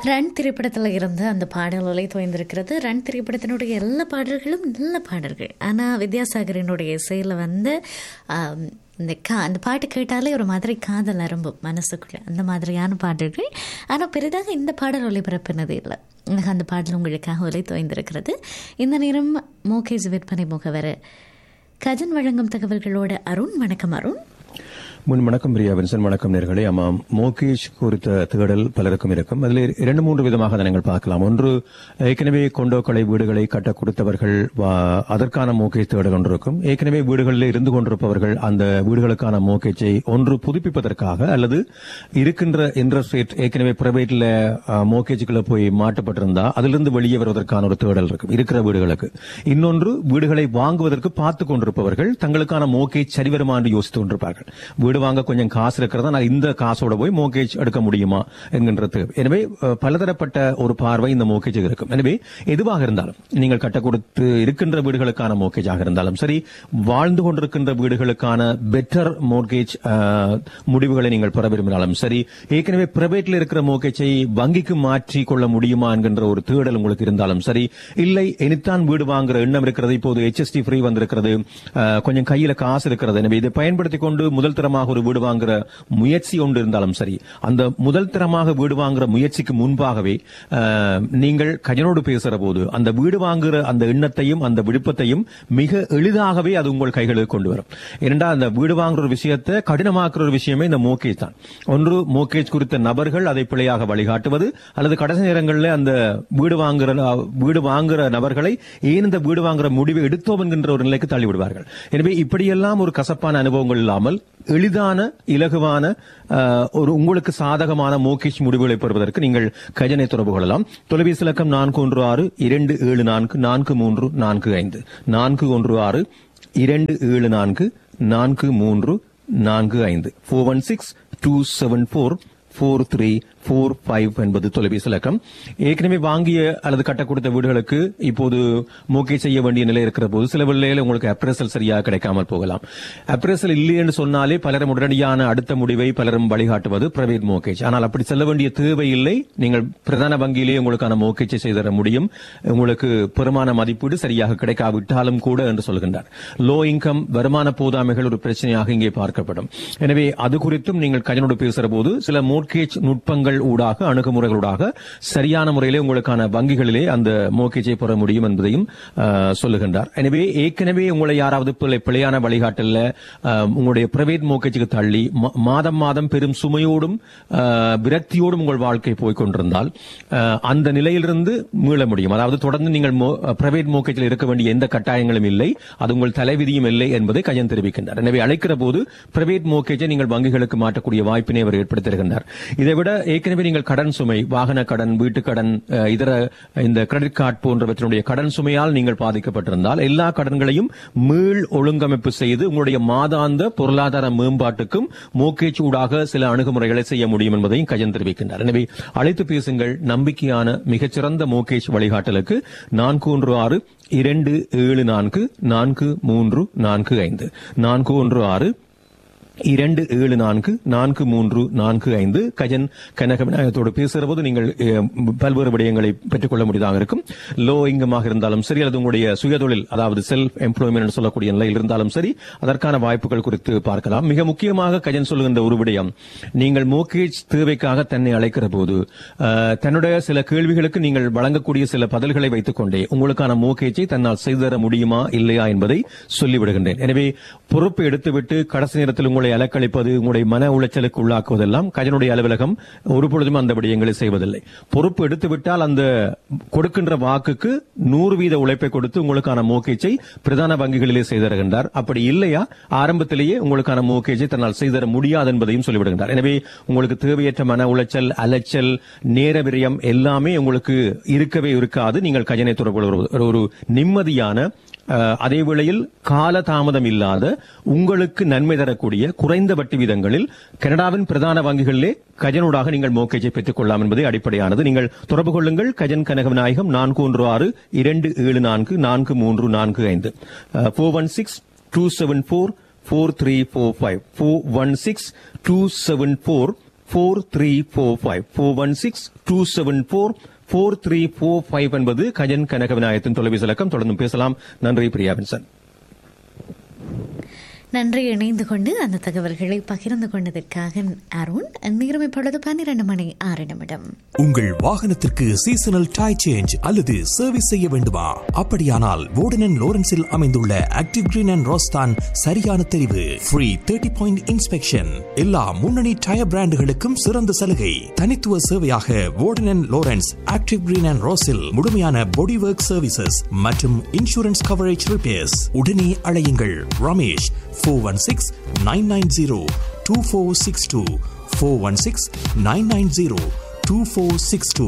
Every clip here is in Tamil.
ரன் திரைப்படத்தில் இருந்த அந்த பாடல் ஒலை தோய்ந்திருக்கிறது ரன் திரைப்படத்தினுடைய எல்லா பாடல்களும் நல்ல பாடல்கள் ஆனால் வித்யாசாகரினுடைய இசையில் வந்து ஆம், இந்த கா அந்த பாட்டு கேட்டாலே ஒரு மாதிரி காதல் அரும்பும் மனசுக்குள்ள அந்த மாதிரியான பாடல்கள் ஆனால் பெரிதாக இந்த பாடல் ஒளிபரப்பினது இல்லை ஆக அந்த பாடல் உங்களுக்காக ஒலை தோய்ந்திருக்கிறது இந்த நேரம் மோகேஜ் விற்பனை முகவர் கஜன் வழங்கும் தகவல்களோட அருண் வணக்கம் அருண் முன் வணக்கம் பிரியா வின்சன் வணக்கம் நேர்களே ஆமாம் மோகேஷ் குறித்த தேடல் பலருக்கும் இருக்கும் அதில் இரண்டு மூன்று விதமாக அதை நீங்கள் பார்க்கலாம் ஒன்று ஏற்கனவே கொண்டோக்களை வீடுகளை கட்ட கொடுத்தவர்கள் வா- அதற்கான மோகேஜ் தேடல் ஒன்று இருக்கும் ஏற்கனவே வீடுகளில் இருந்து கொண்டிருப்பவர்கள் அந்த வீடுகளுக்கான மோகேஜை ஒன்று புதுப்பிப்பதற்காக அல்லது இருக்கின்ற இன்ட்ரெஸ்ட் ரேட் ஏற்கனவே பிரைவேட்ல மோகேஜுக்குள்ள போய் மாட்டப்பட்டிருந்தா அதிலிருந்து வெளியே வருவதற்கான ஒரு தேடல் இருக்கும் இருக்கிற வீடுகளுக்கு இன்னொன்று வீடுகளை வாங்குவதற்கு பார்த்து கொண்டிருப்பவர்கள் தங்களுக்கான மோகேஜ் சரி வருமா என்று யோசித்துக் கொண்டிருப்பார்கள் வீடு வாங்க கொஞ்சம் காசு இருக்கிறதா நான் இந்த காசோட போய் மோகேஜ் எடுக்க முடியுமா என்கின்றது எனவே அஹ், பலதரப்பட்ட ஒரு பார்வை இந்த மோகேஜ் இருக்கும் எனவே எதுவாக இருந்தாலும் நீங்கள் கட்ட கொடுத்து இருக்கின்ற வீடுகளுக்கான மோகேஜாக இருந்தாலும் சரி வாழ்ந்து கொண்டிருக்கின்ற வீடுகளுக்கான பெட்டர் மோர்கேஜ் முடிவுகளை நீங்கள் பெற விரும்பினாலும் சரி ஏற்கனவே பிரைவேட்ல இருக்கிற மோகேஜை வங்கிக்கு மாற்றி கொள்ள முடியுமா என்கின்ற ஒரு தேடல் உங்களுக்கு இருந்தாலும் சரி இல்லை இனித்தான் வீடு வாங்குற எண்ணம் இருக்கிறது இப்போது HST ஃப்ரீ வந்திருக்கிறது அஹ், கொஞ்சம் கையில காசு இருக்கிறது எனவே இதை பயன்படுத்தி கொண்டு முதல் தரமாக ஒரு வீடு வாங்குற முயற்சி ஒன்று இருந்தாலும் சரி அந்த முதல் தரமாக வீடு வாங்குற முயற்சிக்கு முன்பாகவே அஹ், நீங்கள் கஜனோடு பேசுற போது அந்த வீடு வாங்குற அந்த எண்ணத்தையும் அந்த விருப்பத்தையும் மிக எளிதாகவே அது உங்கள் கைகளுக்கு கொண்டு வரும் ஏனென்றால் அந்த வீடு வாங்குற ஒரு விஷயத்தை கடினமாக்குற ஒரு விஷயமே இந்த மோகேஜ் தான் ஒன்று மோகேஜ் குறித்த நபர்கள் அதை பிழையாக வழிகாட்டுவது அல்லது கடைசி நேரங்களில் அந்த வீடு வாங்குற வீடு வாங்குற நபர்களை ஏன் இந்த வீடு வாங்குற முடிவை எடுத்தோம் என்கின்ற ஒரு நிலைக்கு தள்ளி விடுவார்கள் எனவே இப்படியெல்லாம் ஒரு கசப்பான அனுபவங்கள் இல்லாமல் எளிதான இலகுவான அஹ், ஒரு உங்களுக்கு சாதகமான மோகேஷ் முடிவுகளை பெறுவதற்கு நீங்கள் கஜனை தொடர்பு கொள்ளலாம் தொலைபேசி இலக்கம் நான்கு ஒன்று ஆறு இரண்டு ஏழு நான்கு நான்கு மூன்று நான்கு ஐந்து நான்கு ஒன்று ஆறு இரண்டு ஏழு நான்கு நான்கு மூன்று நான்கு ஐந்து four one six two seven four four three four five என்பது தொலைபேசி இலக்கம் ஏற்கனவே வாங்கிய அல்லது கட்ட கொடுத்த வீடுகளுக்கு இப்போது மோகே செய்ய வேண்டிய நிலை இருக்கிற போது சில வேளையில உங்களுக்கு அப்ரேசல் சரியாக கிடைக்காமல் போகலாம் அப்ரேசல் இல்லை என்று சொன்னாலே பலரும் உடனடியான அடுத்த முடிவை பலரும் வழிகாட்டுவது பிரைவேட் மோகேஜ் ஆனால் அப்படி செல்ல வேண்டிய தேவை இல்லை நீங்கள் பிரதான வங்கியிலே உங்களுக்கான மோகேஜை செய்து தர முடியும் உங்களுக்கு பெருமான மதிப்பீடு சரியாக கிடைக்காவிட்டாலும் கூட என்று சொல்கின்றார் லோ இன்கம் வருமான போதாமைகள் ஒரு பிரச்சனையாக இங்கே பார்க்கப்படும் எனவே அது குறித்தும் நீங்கள் கஜனோடு பேசுற போது சில மோர்கேஜ் நுட்பங்கள் ஊடாக அணுகுமுறைகளூடாக சரியான முறையிலே உங்களுக்கான வங்கிகளிலே அந்த மோர்கேஜை பெற முடியும் என்பதையும் ஆஹ், சொல்லுகின்றார் எனவே ஏற்கனவே உங்களை யாராவது பிழை- பிழையான வழிகாட்டல்ல ஆஹ், உங்களுடைய பிரைவேட் மோர்கேஜுக்கு தள்ளி ம- மாதம் மாதம் பெரும் சுமையோடும் ஆஹ், விரக்தியோடும் உங்கள் வாழ்க்கை போய்க் கொண்டிருந்தால் ஆஹ், அந்த நிலையிலிருந்து மீள முடியும் அதாவது தொடர்ந்து நீங்கள் பிரைவேட் மோர்கேஜில் இருக்க வேண்டிய எந்த கட்டாயங்களும் இல்லை அது உங்கள் தலைவிதியும் இல்லை என்பதை கஜன் தெரிவிக்கின்றார் எனவே அழைக்கிற போது பிரைவேட் மோர்கேஜை நீங்கள் வங்கிகளுக்கு மாற்றக்கூடிய வாய்ப்பினை அவர் ஏற்படுத்தியிருக்கின்றார் இதை விட ஏற்கனவே நீங்கள் கடன் சுமை வாகன கடன் வீட்டு கடன் அஹ், இதர இந்த கிரெடிட் கார்டு போன்றவற்றினுடைய கடன் சுமையால் நீங்கள் பாதிக்கப்பட்டிருந்தால் எல்லா கடன்களையும் மீள் ஒழுங்கமைப்பு செய்து உங்களுடைய மாதாந்த பொருளாதார மேம்பாட்டுக்கும் மோகேஜ் ஊடாக சில அணுகுமுறைகளை செய்ய முடியும் என்பதையும் கஜன் தெரிவிக்கின்றார் எனவே அழைத்து பேசுங்கள் நம்பிக்கையான மிகச்சிறந்த மோகேஜ் வழிகாட்டலுக்கு நான்கு ஒன்று ஆறு இரண்டு ஏழு நான்கு நான்கு மூன்று நான்கு ஐந்து நான்கு ஒன்று ஆறு இரண்டு ஏழு நான்கு நான்கு மூன்று நான்கு ஐந்து கஜன் கனக விநாயகத்தோடு பேசுகிற போது நீங்கள் அஹ், பல்வேறு விடயங்களை பெற்றுக்கொள்ள முடியதாக இருக்கும் லோ இங்கமாக இருந்தாலும் சரி அல்லது உங்களுடைய சுயதொழில் அதாவது செல்ஃப் எம்ப்ளாய்மெண்ட் சொல்லக்கூடிய நிலையில் இருந்தாலும் சரி அதற்கான வாய்ப்புகள் குறித்து பார்க்கலாம் மிக முக்கியமாக கஜன் சொல்லுகின்ற ஒரு விடயம் நீங்கள் மோகேஜ் தேவைக்காக தன்னை அழைக்கிற போது அஹ், தன்னுடைய சில கேள்விகளுக்கு நீங்கள் வழங்கக்கூடிய சில பதில்களை வைத்துக் கொண்டே உங்களுக்கான மோகேஜை தன்னால் செய்து தர முடியுமா இல்லையா என்பதை சொல்லிவிடுகின்றேன் எனவே பொறுப்பு எடுத்துவிட்டு கடைசி நேரத்தில் உங்களை அலக்களிப்பது உங்களுடைய மன உளைச்சலுக்கு உள்ளாக்குவதெல்லாம் கஜனுடைய அலுவலகம் ஒரு பொழுதும் அந்த விடயங்களை செய்வதில்லை பொறுப்பு எடுத்துவிட்டால் அந்த கொடுக்கின்ற வாக்குக்கு நூறு வீத உழைப்பை கொடுத்து உங்களுக்கான மோகேஜை பிரதான வங்கிகளிலே செய்தருகின்றார் அப்படி இல்லையா ஆரம்பத்திலேயே உங்களுக்கான மோகேஜை தன்னால் செய்தர முடியாது என்பதையும் சொல்லிவிடுகின்றார் எனவே உங்களுக்கு தேவையற்ற மன உளைச்சல் அலைச்சல் நேர விரயம் எல்லாமே உங்களுக்கு இருக்கவே இருக்காது நீங்கள் கஜனை தொடர்பு கொள்வது. ஒரு- ஒரு நிம்மதியான அஹ், அதே வேளையில் கால தாமதம் இல்லாத உங்களுக்கு நன்மை தரக்கூடிய குறைந்த வட்டி வீதங்களில் கனடாவின் பிரதான வங்கிகளிலே கஜனூடாக நீங்கள் மோக்கேஜை பெற்றுக் கொள்ளலாம் என்பது அடிப்படையானது நீங்கள் தொடர்பு கொள்ளுங்கள் கஜன் கனகவிநாயகம் நான்கு ஒன்று ஆறு இரண்டு ஏழு நான்கு நான்கு மூன்று நான்கு ஐந்து four one six two seven four four three four five four one six two seven four four three four five four one six two seven four four three four five என்பது கஜன் கனக விநாயகத்தின் தொலைபேசி இலக்கம் தொடர்ந்து பேசலாம் நன்றி பிரியா வின்சன் நன்றி இணைந்து கொண்டு அந்த தகவல்களை பகிர்ந்து கொண்டதற்காக அருண் நேரம் இப்பொழுது பன்னிரண்டு மணி ஆறு நிமிடம் உங்கள் வாகனத்திற்கு சீசனல் டயர் சேஞ்ச் அல்லது சர்வீஸ் செய்ய வேண்டுமா அப்படியானால் வோர்டன் லோரன்ஸில் அமைந்துள்ள ஆக்டிவ் கிரீன் அண்ட் ரோஸ்தான் சரியான தெரிவு ஃப்ரீ தேர்ட்டி பாயிண்ட் இன்ஸ்பெக்ஷன் எல்லா முன்னணி டயர் பிராண்டுகளுக்கும் சிறந்த சலுகை தனித்துவ சேவையாக Worden Lawrence active green and ரோஸில் முழுமையான பாடி ஒர்க் சர்வீசஸ் மற்றும் இன்சூரன்ஸ் கவரேஜ் ரிப்பேர்ஸ் உடனே அழையுங்கள் Ramesh four one six nine nine zero two four six two four one six nine nine zero two four six two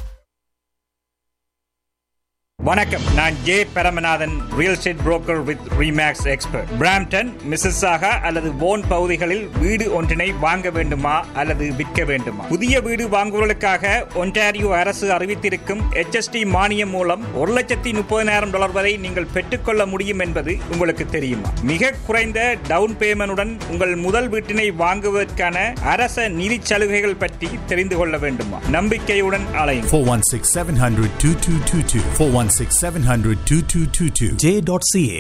வணக்கம் நான் J Paramanathan real estate broker with ReMax expert Brampton Mississauga அல்லது போன் பகுதிகளில் வீடு ஒன்றினை வாங்க வேண்டுமா அல்லது விற்க வேண்டுமா புதிய வீடு வாங்குவதற்காக ஒன்டாரியோ அரசு அறிவித்திருக்கும் HST மானியம் மூலம் ஒரு லட்சத்தி முப்பதினாயிரம் டாலர் வரை நீங்கள் பெற்றுக்கொள்ள முடியும் என்பது உங்களுக்கு தெரியுமா மிக குறைந்த டவுன் பேமெண்டுடன் உங்கள் முதல் வீட்டினை வாங்குவதற்கான அரச நிதி சலுகைகள் பற்றி தெரிந்து கொள்ள வேண்டுமா நம்பிக்கையுடன் அலையும் 416 700 2222. 416 700 2222. ஜே டாட் சிஏ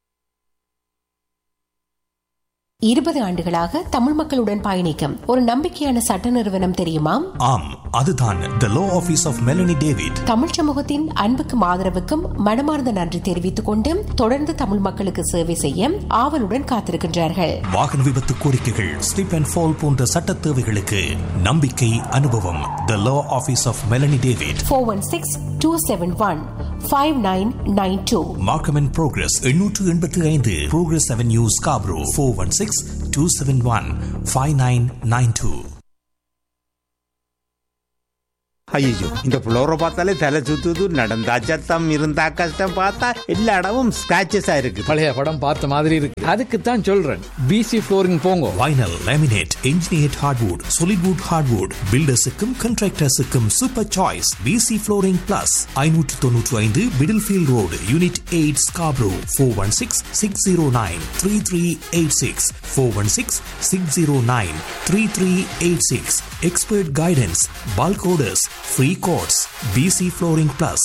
இருபது ஆண்டுகளாக தமிழ் மக்களுடன் பயணிக்கும் ஒரு நம்பிக்கையான சட்ட நிறுவனம் தெரியுமா ஆம் அதுதான் the law office of Melanie David தமிழ் சமூகத்தின் அன்புக்கும் ஆதரவுக்கும் மனமார்ந்த நன்றி தெரிவித்துக் கொண்டு தொடர்ந்து தமிழ் மக்களுக்கு சேவை செய்ய ஆவலுடன் காத்திருக்கின்றார்கள் வாகன விபத்து கோரிக்கைகள் ஸ்லிப் அண்ட் ஃபால் போன்ற சட்ட தேவைகளுக்கு நம்பிக்கை அனுபவம் the law office of Melanie David four one six two seven one five nine nine two Markham and Progress எண்ணூற்று எண்பத்தி ஐந்து Progress avenue Scarborough four one six two seven one five nine nine two ஐயோ இந்த புளோரை பார்த்தாலே தலை சுத்துது நடந்தா சத்தம் இருந்தா கஷ்டம் பார்த்தா எல்லா இடமும் ஸ்கிராச்சஸா இருக்கு பழைய படம் பார்த்த மாதிரி இருக்கு அதுக்கு தான் சொல்றேன் பிசி ஃப்ளோரிங் போங்க vinyl laminate engineered hardwood solid wood hardwood பில்டர்ஸுக்கும் கண்ட்ராக்டர்ஸுக்கும் super choice PC flooring plus ஐநூற்று தொன்னூற்று ஐந்து Middlefield road unit eight Scarborough four one six six zero nine three three eight six four one six six zero nine three three eight six expert guidance bulk orders free quotes bc flooring plus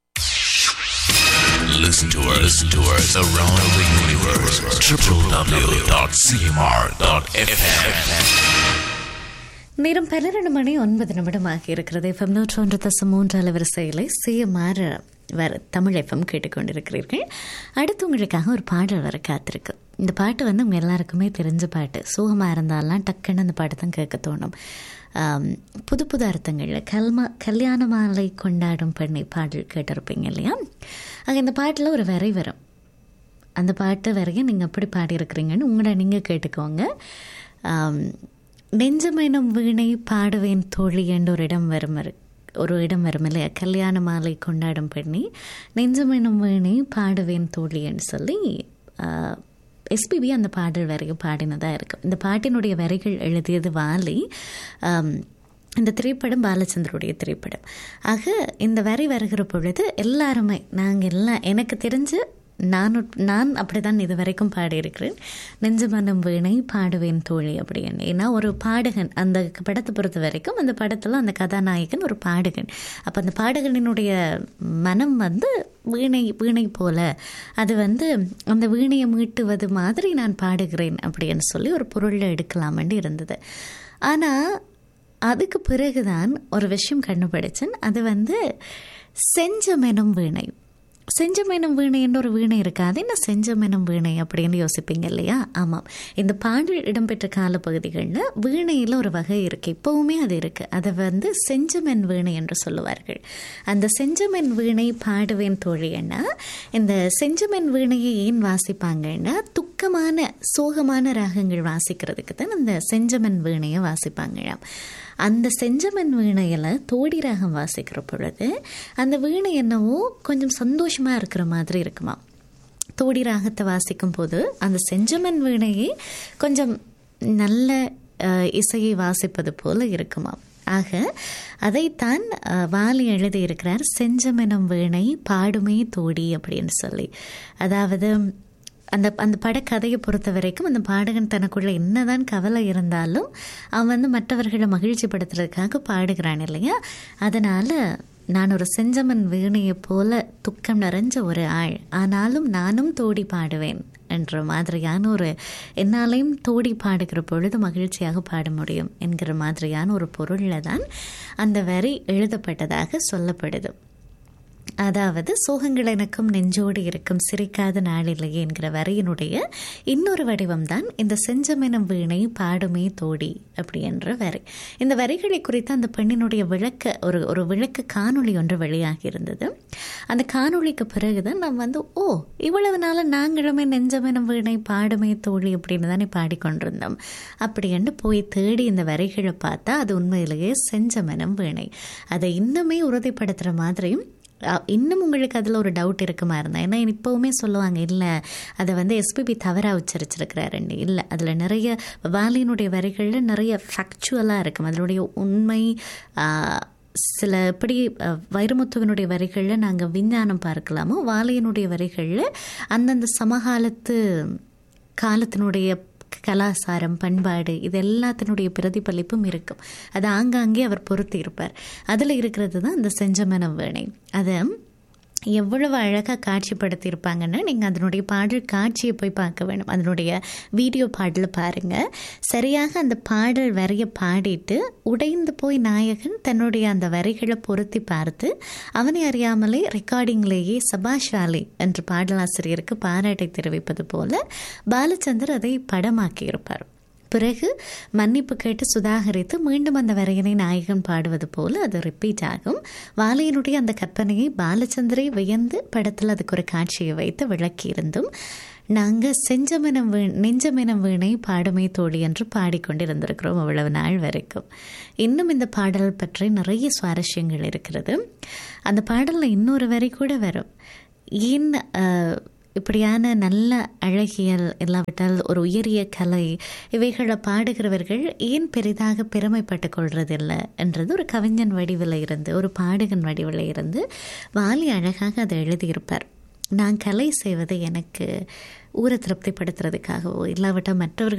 Listen to us, listen to us around the universe. www.cmr.fm. நேரம் பன்னிரண்டு மணி ஒன்பது நிமிடமாக இருக்கிறது எஃப்எம் நூற்றி ஒன்று தசம் மூன்று அலவரிசையில் சிஎம்ஆர் வர தமிழ் எஃப்எம் கேட்டுக்கொண்டிருக்கிறீர்கள் அடுத்து உங்களுக்காக ஒரு பாடல் வர காத்திருக்கு இந்த பாட்டு வந்து உங்கள் எல்லாருக்குமே தெரிஞ்ச பாட்டு சோகமாக இருந்தாலாம் டக்குன்னு அந்த பாட்டு தான் கேட்க தோணும் ஆம், புது புது அர்த்தங்களில் கல்மா கல்யாண மாலை கொண்டாடும் பெண்ணை பாடல் கேட்டிருப்பீங்க இல்லையா அங்கே இந்த பாட்டில் ஒரு வரை வரும் அந்த பாட்டு வரையும் நீங்கள் எப்படி பாடியிருக்கிறீங்கன்னு உங்களை நீங்கள் கேட்டுக்கோங்க ஆம், நெஞ்சமெனும் வீணை பாடுவேன் தோழி என்ற ஒரு இடம் வரும் இரு- ஒரு இடம் வரும் இல்லையா கல்யாண மாலை கொண்டாடும் பெண்ணி நெஞ்சமெனும் வீணை பாடுவேன் தோழின்னு சொல்லி எஸ்பிபி அந்த பாடல் வரையும் பாடினதாக இருக்கும் இந்த பாட்டினுடைய வரிகள் எழுதியது வாலி ஆம், இந்த திரைப்படம் பாலச்சந்தருடைய திரைப்படம் ஆக இந்த வரி வருகிற பொழுது எல்லாருமே நாங்கள் எல்லாம் எனக்கு தெரிஞ்சு நான் உட்- நான் அப்படிதான் இது வரைக்கும் பாடியிருக்கிறேன் நெஞ்சமனம் வீணை பாடுவேன் தோழி அப்படின்னு ஏன்னா ஒரு பாடகன் அந்த படத்தை பொறுத்த வரைக்கும் அந்த படத்தில் அந்த கதாநாயகன் ஒரு பாடகன் அப்போ அந்த பாடகனினுடைய மனம் வந்து வீணை வீணை போல அது வந்து அந்த வீணையை மீட்டுவது மாதிரி நான் பாடுகிறேன் அப்படின்னு சொல்லி ஒரு பொருளில் எடுக்கலாமென்று இருந்தது ஆனால் அதுக்கு பிறகுதான் ஒரு விஷயம் கண்டுபிடிச்சேன் அது வந்து செஞ்சமெனும் வீணை செஞ்சமெனும் வீணை என்ற ஒரு வீணை இருக்காது என்ன செஞ்சமெனும் வீணை அப்படின்னு யோசிப்பீங்க இல்லையா ஆமாம் இந்த பாடல் இடம்பெற்ற காலப்பகுதிகளில் வீணையில் ஒரு வகை இருக்குது இப்போவுமே அது இருக்குது அதை வந்து செஞ்சமென் வீணை என்று சொல்லுவார்கள் அந்த செஞ்சமென் வீணை பாடுவேன் தோழின்னா இந்த செஞ்சமென் வீணையை ஏன் வாசிப்பாங்கன்னா துக்கமான சோகமான ராகங்கள் வாசிக்கிறதுக்கு தான் அந்த செஞ்சமென் வீணையை வாசிப்பாங்களாம் அந்த செஞ்சமன் வீணையில் தோடி ராகம் வாசிக்கிற பொழுது அந்த வீணை என்னவோ கொஞ்சம் சந்தோஷமாக இருக்கிற மாதிரி இருக்குமா தோடி ராகத்தை வாசிக்கும் போது அந்த செஞ்சமன் வீணையே கொஞ்சம் நல்ல அஹ், இசையை வாசிப்பது போல இருக்குமா ஆக அதைத்தான் அஹ், வாலி எழுதியிருக்கிறார் செஞ்சமெனும் வீணை பாடுமே தோடி அப்படின்னு சொல்லி அதாவது அந்த அந்த படக்கதையை பொறுத்த வரைக்கும் அந்த பாடகன் தனக்குள்ள என்னதான் கவலை இருந்தாலும் அவன் வந்து மற்றவர்களை மகிழ்ச்சிப்படுத்துறதுக்காக பாடுகிறான் இல்லையா அதனால நான் ஒரு செஞ்சமன் வீணையை போல துக்கம் நிறைஞ்ச ஒரு ஆள் ஆனாலும் நானும் தோடி பாடுவேன் என்ற மாதிரியான ஒரு என்னாலையும் தோடி பாடுகிற பொழுது மகிழ்ச்சியாக பாட முடியும் என்கிற மாதிரியான ஒரு பொருளில் தான் அந்த வரி எழுதப்பட்டதாக சொல்லப்படுது அதாவது சோகங்கள் எனக்கும் நெஞ்சோடு இருக்கும் சிரிக்காத நாளில்லையே என்கிற வரியினுடைய இன்னொரு வடிவம் தான் இந்த செஞ்சமெனும் வீணை பாடுமே தோடி அப்படி என்ற வரி இந்த வரிகளை குறித்து அந்த பெண்ணினுடைய விளக்க ஒரு ஒரு விளக்க காணொளி ஒன்று வெளியாகி இருந்தது அந்த காணொளிக்கு பிறகுதான் நம்ம வந்து ஓ இவ்வளவு நாள் நாங்களுமே நெஞ்சமெனும் வீணை பாடுமே தோழி அப்படின்னு தானே பாடிக்கொண்டிருந்தோம் அப்படி என்று போய் தேடி இந்த வரிகளை பார்த்தா அது உண்மையிலேயே செஞ்சமெனும் வீணை அதை இன்னுமே உறுதிப்படுத்துகிற மாதிரியும் அ- இன்னும் உங்களுக்கு அதில் ஒரு டவுட் இருக்குமா இருந்தா ஏன்னா இப்போவுமே சொல்லுவாங்க இல்லை அதை வந்து எஸ்பிபி தவறாக உச்சரிச்சிருக்கிறாருன்னு இல்லை அதில் நிறைய வாலியினுடைய வரிகளில் நிறைய ஃபேக்சுவலாக இருக்கும் அதனுடைய உண்மை ஆ, சில எப்படி அ, வைரமுத்துவனுடைய வரிகளில் நாங்கள் விஞ்ஞானம் பார்க்கலாமோ வாலியினுடைய வரிகளில் அந்தந்த சமகாலத்து காலத்தினுடைய கலாசாரம் பண்பாடு இது எல்லாத்தினுடைய பிரதிபலிப்பும் இருக்கும் அது ஆங்காங்கே அவர் பொருத்தி இருப்பார் அதில் இருக்கிறது தான் இந்த செஞ்சமன வேணை அதை எவ்வளவு அழகாக காட்சிப்படுத்தி இருப்பாங்கன்னா நீங்கள் அதனுடைய பாடல் காட்சியை போய் பார்க்க வேணும் அதனுடைய வீடியோ பாடலை பாருங்கள் சரியாக அந்த பாடல் வரியை பாடிட்டு உடைந்து போய் நாயகன் தன்னுடைய அந்த வரிகளை பொருத்தி பார்த்து அவனை அறியாமலே ரெக்கார்டிங்லேயே சபாஷாலி என்ற பாடலாசிரியருக்கு பாராட்டை தெரிவிப்பது போல பாலச்சந்தர் அதை படமாக்கி இருப்பார் பிறகு மன்னிப்பு கேட்டு சுதாகரித்து மீண்டும் அந்த வரையனை நாயகன் பாடுவது போல அது ரிப்பீட் ஆகும் வாலியினுடைய அந்த கற்பனையை பாலச்சந்திரை வியந்து படத்தில் அதுக்கு ஒரு காட்சியை வைத்து விளக்கியிருந்தும் நாங்கள் செஞ்சமெனம் வீ நெஞ்சமெனம் வீணை பாடுமை தோழி என்று பாடிக்கொண்டிருந்திருக்கிறோம் அவ்வளவு நாள் வரைக்கும் இன்னும் இந்த பாடல் பற்றி நிறைய சுவாரஸ்யங்கள் இருக்கிறது அந்த பாடலில் இன்னொரு வரி கூட வரும் ஏன் அஹ், இப்படியான நல்ல அழகியல் இல்லாவிட்டால் ஒரு உயரிய கலை இவைகளை பாடுகிறவர்கள் ஏன் பெரிதாக பெருமைப்பட்டு கொள்றதில்லை என்றது ஒரு கவிஞன் வடிவில் இருந்து ஒரு பாடகன் வடிவில் இருந்து வாலி அழகாக அதை எழுதியிருப்பார் நான் கலை செய்வது எனக்கு ஊரை திருப்திப்படுத்துறதுக்காகவோ இல்லாவிட்டால் மற்றவர்கள்